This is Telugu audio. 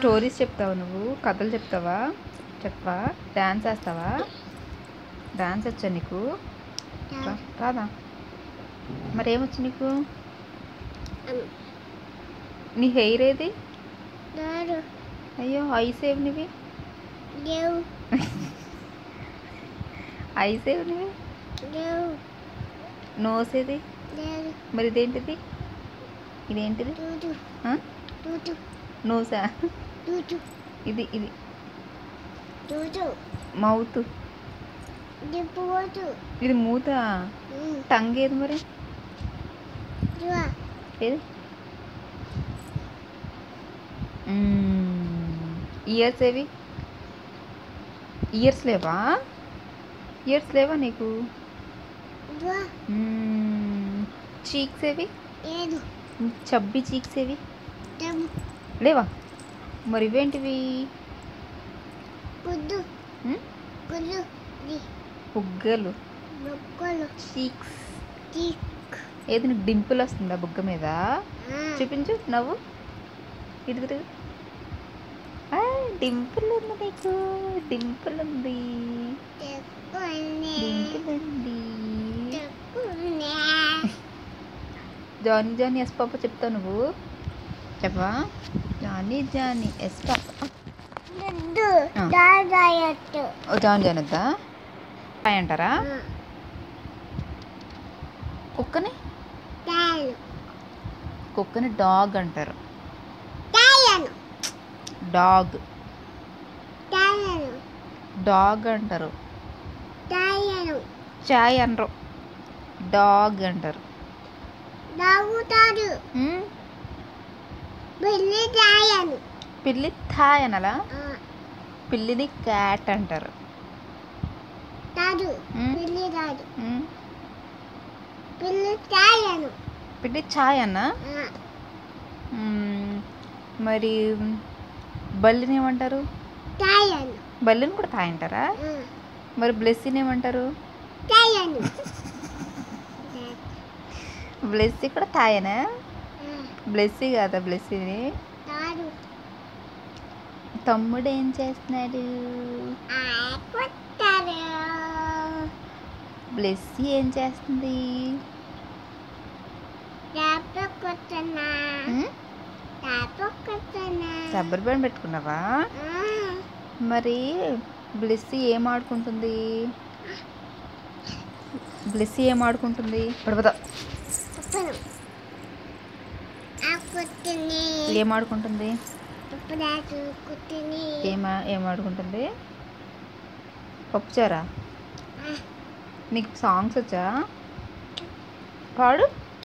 స్టోరీస్ చెప్తావా నువ్వు కథలు చెప్తావా చెప్పవా డాన్స్ వేస్తావా డాన్స్ వచ్చా నీకు రా- రాదా మరి ఏమొచ్చు నీకు నీ హెయిర్ ఏది దారు అయ్యో ఐస్ ఏవి నీవి దేవు ఐస్ ఏవి నీవి దేవు నోస్ ఏది దేవు మరి ఇదేంటిది ఇదేంటిది టూటు ఆ? టూటు నోసా టూటు ఇది ఇది టూటు మౌత్ దిప్పుకోటు ఇది మూత టంగ్ ఏది మరి దువా ఏది ఇయర్స్ ఏవి ఇయర్స్ లేవా ఇయర్స్ లేవా నీకు దువా చీక్స్ ఏవి ఏడు చబ్బి చీక్స్ ఏవి దమ్ లేవా మరి ఇవేంటివి గుడ్డు మ్? గుడ్డు ది బుగ్గలు మొక్కలు చీక్స్ టిక్ ఏది నీకు డింపుల్ వస్తుందా బుగ్గ మీద చూపించు నవ్వు ఇటు తిరుగు ఆ, డింపుల్ ఉంది నీకు డింపుల్ ఉంది తెక్కునే డింపుల్ ఉంది తెక్కునే జానీ జానీ ఎస్ పాప చెప్తావు నువ్వు చెప్పవా జానీ జానీ ఎస్ పాప గుడ్డు ఆ. దాదాయట్టు ఓ జానీ జానీ వద్దా హాయ్ అంటారా కుక్కని తాయను కుక్కని డాగ్ అంటారు తాయను డాగ్ తాయను డాగ్ అంటారు తాయను చాయ్ అనరు డాగ్ అంటారు దాగుతాడు మ్? బిల్లి తాయను పిల్లి థాయ్ అనలా పిల్లిని క్యాట్ అంటారు తాడు మ్? బిల్లి తాడు మ్? బిల్లి తాయను పిల్లి ఛాయ్ అన్నా మ్, మరి బల్లిని ఏమంటారు తాయను బల్లిని కూడా థాయ్ అంటారా మరి బ్లెస్సీని ఏమంటారు తాయను బ్లెస్సీ కూడా థాయేనా బ్లెస్సీ కాదా బ్లెస్సీని తాడు తమ్ముడు ఏం చేస్తున్నాడు ఆకుతాడు బ్లెస్సీ ఏం చేస్తుంది తాపకొత్తనా మ్? తాపకొత్తనా రబ్బర్ బ్యాండ్ పెట్టుకున్నావా మరి బ్లెస్సీ ఏం ఆడుకుంటుంది బ్లెస్సీ ఏం ఆడుకుంటుంది పడిపోతా పప్పను ఆకుతిని ఏం ఆడుకుంటుంది పప్పుదాకు కుత్తిని ఏమా ఏం ఆడుకుంటుంది పప్పుచారా నీకు సాంగ్స్ వచ్చా పాడు